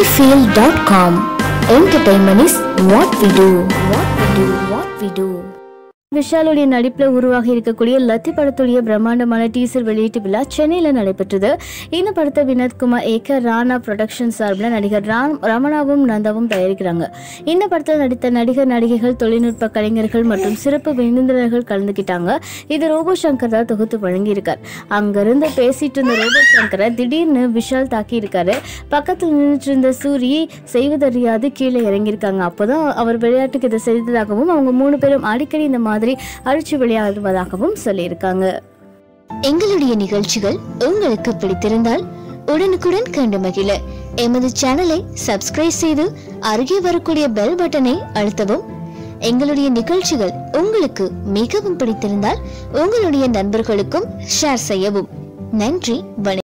sunnyfield.com. Entertainment is what we do. What we do. What we do. விஷாலுடைய நடிப்புல உருவாகி இருக்கக்கூடிய லத்தி படத்துடைய பிரம்மாண்டமான டீசர் வெளியீட்டு விழா சென்னையில நடைபெற்றது இந்த படத்தை வினோத்குமார் ஏக ராணா ப்ரொடக்ஷன் சார்பில் நடிகர் ராம் ரமணாவும் நந்தாவும் தயாரிக்கிறாங்க இந்த படத்தில் நடித்த நடிகர் நடிகைகள் தொழில்நுட்ப கலைஞர்கள் மற்றும் சிறப்பு விருந்தினர்கள் கலந்துக்கிட்டாங்க இது ரோபோ சங்கர் தான் தொகுத்து வழங்கியிருக்கார் அங்கிருந்து பேசிட்டு இருந்த ரோபோ சங்கரை திடீர்னு விஷால் தாக்கி இருக்காரு பக்கத்தில் நின்றுட்டு இருந்த சூரி செய்வதறியாது கீழே இறங்கியிருக்காங்க அப்போதான் அவர் விளையாட்டுக்கு இதை செய்ததாகவும் அவங்க மூணு பேரும் அடிக்கடி இந்த மாதிரி அழிச்சு விளையாடுவதாகவும் சொல்லியிருக்காங்க எங்களுடைய நிகழ்ச்சிகள் உங்களுக்கு பிடித்திருந்தால் உடனுக்குடன் கண்டு மகிழ எமது சேனலை சப்ஸ்கிரைப் செய்து அருகே வரக்கூடிய பெல் பட்டனை அழுத்தவும் எங்களுடைய நிகழ்ச்சிகள் உங்களுக்கு மிகவும் பிடித்திருந்தால் உங்களுடைய நண்பர்களுக்கும் ஷேர் செய்யவும் நன்றி வணக்கம்